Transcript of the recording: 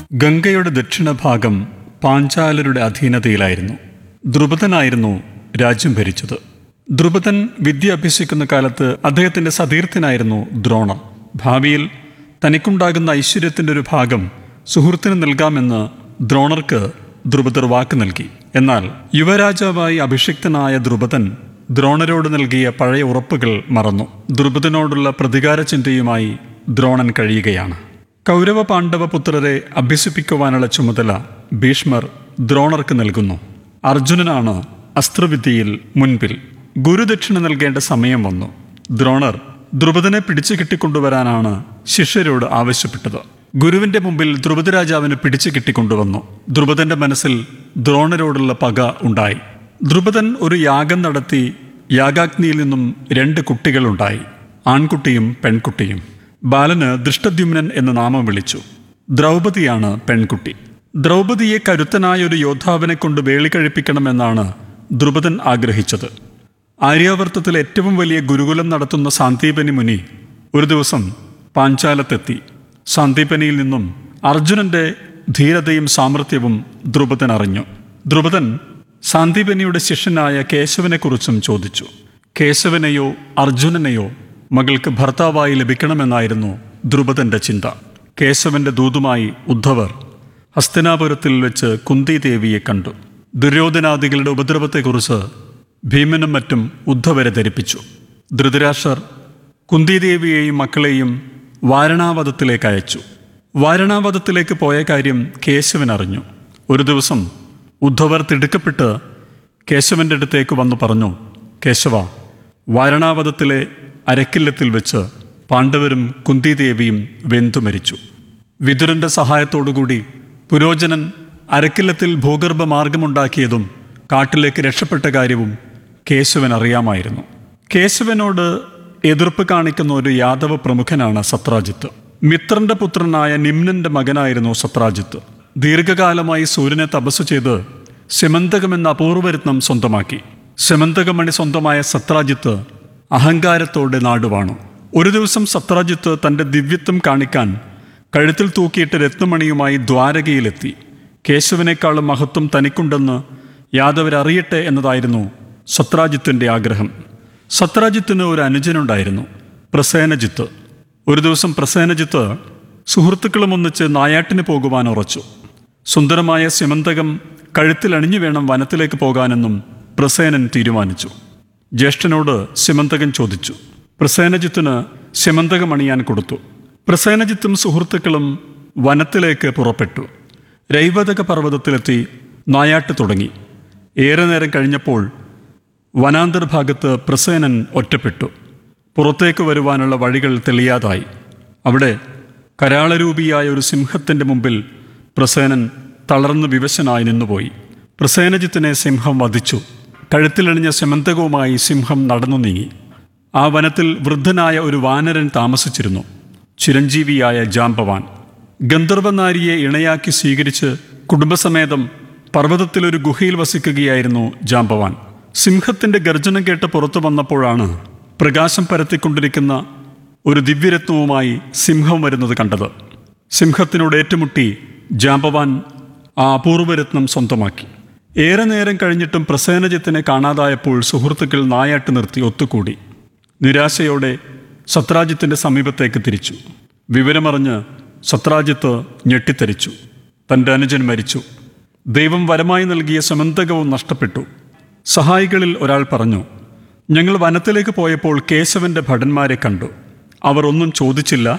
ഗംഗയുടെ ദക്ഷിണഭാഗം പാഞ്ചാലരുടെ അധീനതയിലായിരുന്നു ദ്രുപദനായിരുന്നു രാജ്യം ഭരിച്ചത് ദ്രുപദൻ വിദ്യ അഭ്യസിക്കുന്ന കാലത്ത് അദ്ദേഹത്തിന്റെ സതീർത്ഥനായിരുന്നു ദ്രോണർ ഭാവിയിൽ തനിക്കുണ്ടാകുന്ന ഐശ്വര്യത്തിന്റെ ഒരു ഭാഗം സുഹൃത്തിന് നൽകാമെന്ന് ദ്രോണർക്ക് ദ്രുപദർ വാക്ക് നൽകി എന്നാൽ യുവരാജാവായി അഭിഷിക്തനായ ദ്രുപദൻ ദ്രോണരോട് നൽകിയ പഴയ ഉറപ്പുകൾ മറന്നു ദ്രുപദനോടുള്ള പ്രതികാര ചിന്തയുമായി ദ്രോണൻ കഴിയുകയാണ് കൗരവ പാണ്ഡവ പുത്രരെ അഭ്യസിപ്പിക്കുവാനുള്ള ചുമതല ഭീഷ്മർ ദ്രോണർക്ക് നൽകുന്നു അർജുനനാണ് അസ്ത്രവിദ്യയിൽ മുൻപിൽ ഗുരുദക്ഷിണ നൽകേണ്ട സമയം വന്നു ദ്രോണർ ദ്രുപദനെ പിടിച്ചു കെട്ടിക്കൊണ്ടുവരാനാണ് ശിഷ്യരോട് ആവശ്യപ്പെട്ടത് ഗുരുവിന്റെ മുമ്പിൽ ദ്രുപദരാജാവിന് പിടിച്ചു കെട്ടിക്കൊണ്ടുവന്നു ദ്രുപദന്റെ മനസ്സിൽ ദ്രോണരോടുള്ള പക ഉണ്ടായി ദ്രുപദൻ ഒരു യാഗം നടത്തി യാഗാഗ്നിയിൽ നിന്നും രണ്ട് കുട്ടികളുണ്ടായി ആൺകുട്ടിയും പെൺകുട്ടിയും ബാലന് ദൃഷ്ടദ്യുമ്നൻ എന്ന നാമം വിളിച്ചു ദ്രൗപദിയാണ് പെൺകുട്ടി ദ്രൗപദിയെ കരുത്തനായ ഒരു യോദ്ധാവിനെ കൊണ്ട് വേളി കഴിപ്പിക്കണമെന്നാണ് ദ്രുപദൻ ആഗ്രഹിച്ചത് ആര്യാവർത്തത്തിൽ ഏറ്റവും വലിയ ഗുരുകുലം നടത്തുന്ന സാന്ദീപനി മുനി ഒരു ദിവസം പാഞ്ചാലത്തെത്തി സാന്ദീപനിയിൽ നിന്നും അർജുനന്റെ ധീരതയും സാമർഥ്യവും ദ്രുപദൻ അറിഞ്ഞു ദ്രുപദൻ സാന്ദീപനിയുടെ ശിഷ്യനായ കേശവനെക്കുറിച്ചും ചോദിച്ചു കേശവനെയോ അർജുനനെയോ മകൾക്ക് ഭർത്താവായി ലഭിക്കണമെന്നായിരുന്നു ദ്രുപദന്റെ ചിന്ത കേശവന്റെ ദൂതുമായി ഉദ്ധവർ ഹസ്തിനാപുരത്തിൽ വെച്ച് കുന്തിദേവിയെ കണ്ടു ദുര്യോധനാദികളുടെ ഉപദ്രവത്തെക്കുറിച്ച് ഭീമനും മറ്റും ഉദ്ധവരെ ധരിപ്പിച്ചു ധൃതരാഷ്ട്രർ കുന്തിദേവിയെയും മക്കളെയും വാരണാവതത്തിലേക്ക് അയച്ചു വാരണാവതത്തിലേക്ക് പോയ കാര്യം കേശവൻ അറിഞ്ഞു ഒരു ദിവസം ഉദ്ധവർ തിടുക്കപ്പെട്ട് കേശവന്റെ അടുത്തേക്ക് വന്നു പറഞ്ഞു കേശവ വാരണാവതത്തിലെ അരക്കില്ലത്തിൽ വെച്ച് പാണ്ഡവരും കുന്തിദേവിയും വെന്തു മരിച്ചു വിതുരന്റെ സഹായത്തോടുകൂടി പുരോചനൻ അരക്കില്ലത്തിൽ ഭൂഗർഭ മാർഗമുണ്ടാക്കിയതും കാട്ടിലേക്ക് രക്ഷപ്പെട്ട കാര്യവും കേശവൻ അറിയാമായിരുന്നു കേശവനോട് എതിർപ്പ് കാണിക്കുന്ന ഒരു യാദവ പ്രമുഖനാണ് സത്രാജിത്ത് മിത്രന്റെ പുത്രനായ നിമ്നന്റെ മകനായിരുന്നു സത്രാജിത്ത് ദീർഘകാലമായി സൂര്യനെ തപസ് ചെയ്ത് സെമന്തകം എന്ന അപൂർവരത്നം സ്വന്തമാക്കി സെമന്തകമണി സ്വന്തമായ സത്രാജിത്ത് അഹങ്കാരത്തോടെ നാടുവാണു ഒരു ദിവസം സത്രാജിത്ത് തന്റെ ദിവ്യത്വം കാണിക്കാൻ കഴുത്തിൽ തൂക്കിയിട്ട് രത്നമണിയുമായി ദ്വാരകയിലെത്തി കേശവനേക്കാളും മഹത്വം തനിക്കുണ്ടെന്ന് യാദവരറിയട്ടെ എന്നതായിരുന്നു സത്രാജിത്തിന്റെ ആഗ്രഹം സത്രാജിത്തിന് ഒരു അനുജനുണ്ടായിരുന്നു പ്രസേനജിത്ത് ഒരു ദിവസം പ്രസേനജിത്ത് സുഹൃത്തുക്കളും ഒന്നിച്ച് നായാട്ടിന് പോകുവാൻ ഉറച്ചു സുന്ദരമായ സിമന്തകം കഴുത്തിൽ അണിഞ്ഞു വേണം വനത്തിലേക്ക് പോകാനെന്നും പ്രസേനൻ തീരുമാനിച്ചു ജ്യേഷ്ഠനോട് സിമന്തകൻ ചോദിച്ചു പ്രസേനജിത്തിന് സിമന്തകം അണിയാൻ കൊടുത്തു പ്രസേനജിത്തും സുഹൃത്തുക്കളും വനത്തിലേക്ക് പുറപ്പെട്ടു രൈവതക പർവ്വതത്തിലെത്തി നായാട്ട് തുടങ്ങി ഏറെ നേരം കഴിഞ്ഞപ്പോൾ വനാന്തർഭാഗത്ത് പ്രസേനൻ ഒറ്റപ്പെട്ടു പുറത്തേക്ക് വരുവാനുള്ള വഴികൾ തെളിയാതായി അവിടെ കരാളരൂപിയായ ഒരു സിംഹത്തിൻ്റെ മുമ്പിൽ പ്രസേനൻ തളർന്നു വിവശനായി നിന്നുപോയി പ്രസേനജിത്തിനെ സിംഹം വധിച്ചു കഴുത്തിലണിഞ്ഞ സെമന്തകവുമായി സിംഹം നടന്നു നീങ്ങി ആ വനത്തിൽ വൃദ്ധനായ ഒരു വാനരൻ താമസിച്ചിരുന്നു ചിരഞ്ജീവിയായ ജാംബവാൻ ഗന്ധർവനാരിയെ ഇണയാക്കി സ്വീകരിച്ച് കുടുംബസമേതം പർവ്വതത്തിലൊരു ഗുഹയിൽ വസിക്കുകയായിരുന്നു ജാംബവാൻ സിംഹത്തിന്റെ ഗർജനം കേട്ട് പുറത്തു വന്നപ്പോഴാണ് പ്രകാശം പരത്തിക്കൊണ്ടിരിക്കുന്ന ഒരു ദിവ്യരത്നവുമായി സിംഹം വരുന്നത് കണ്ടത് സിംഹത്തിനോട് ഏറ്റുമുട്ടി ജാംബവാൻ ആ അപൂർവരത്നം സ്വന്തമാക്കി ഏറെ നേരം കഴിഞ്ഞിട്ടും പ്രസേനജിത്തിനെ കാണാതായപ്പോൾ സുഹൃത്തുക്കൾ നായാട്ട് നിർത്തി ഒത്തുകൂടി നിരാശയോടെ സത്രാജിത്തിന്റെ സമീപത്തേക്ക് തിരിച്ചു വിവരമറിഞ്ഞ് സത്രാജിത്ത് ഞെട്ടിത്തരിച്ചു തൻ്റെ അനുജൻ മരിച്ചു ദൈവം വരമായി നൽകിയ സമന്തകവും നഷ്ടപ്പെട്ടു സഹായികളിൽ ഒരാൾ പറഞ്ഞു ഞങ്ങൾ വനത്തിലേക്ക് പോയപ്പോൾ കേശവന്റെ ഭടന്മാരെ കണ്ടു അവർ ഒന്നും ചോദിച്ചില്ല